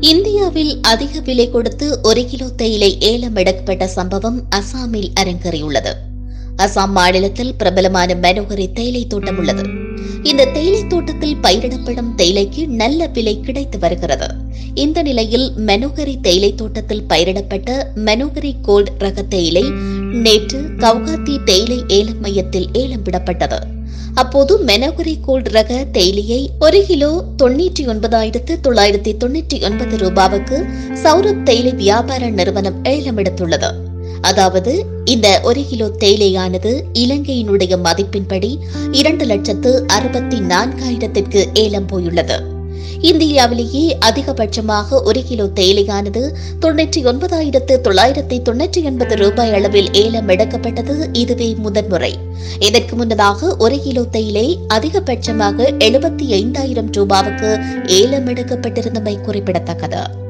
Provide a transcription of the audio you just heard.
இந்தியாவில் அதிக விலை கொடுத்து ஒரு கிலோ தேயிலை ஏலம் எடுக்கப்பட்ட சம்பவம் அசாமில் அரங்கேறியுள்ளது அசாம் மாநிலத்தில் பிரபலமான மனோகரி தேயிலை தோட்டம் உள்ளது இந்த தேயிலை தோட்டத்தில் பயிரிடப்படும் தேயிலைக்கு நல்ல விலை கிடைத்து வருகிறது இந்த நிலையில் மெனோகரி தேயிலை தோட்டத்தில் பயிரிடப்பட்ட மெனோகரி கோல்ட் ரக தேயிலை நேற்று கவுகாத்தி தேயிலை ஏலம் மையத்தில் ஏலம் விடப்பட்டது அப்போது மெனோகரி கோல்ட் ரக தேயிலையை ஒரு கிலோ தொன்னூற்றி ஒன்பதாயிரத்து தொள்ளாயிரத்தி தொன்னூற்றி ஒன்பது ரூபாவுக்கு சௌரப் தேயிலை வியாபார நிறுவனம் ஏலம் எடுத்துள்ளது அதாவது இந்த ஒரு கிலோ தேயிலையானது இலங்கையினுடைய மதிப்பின்படி இரண்டு லட்சத்து அறுபத்தி நான்காயிரத்திற்கு ஏலம் போயுள்ளது இந்தியாவிலேயே அதிகபட்சமாக ஒரு கிலோ தேயிலையானது தொன்னூற்றி ஒன்பதாயிரத்து தொள்ளாயிரத்தி தொன்னூற்றி ஒன்பது ரூபாய் அளவில் ஏலம் எடுக்கப்பட்டது இதுவே முதன்முறை இதற்கு முன்னதாக ஒரு கிலோ தேயிலை அதிகபட்சமாக எழுபத்தி ஐந்தாயிரம் ரூபாவுக்கு ஏலம் எடுக்கப்பட்டிருந்தமை குறிப்பிடத்தக்கது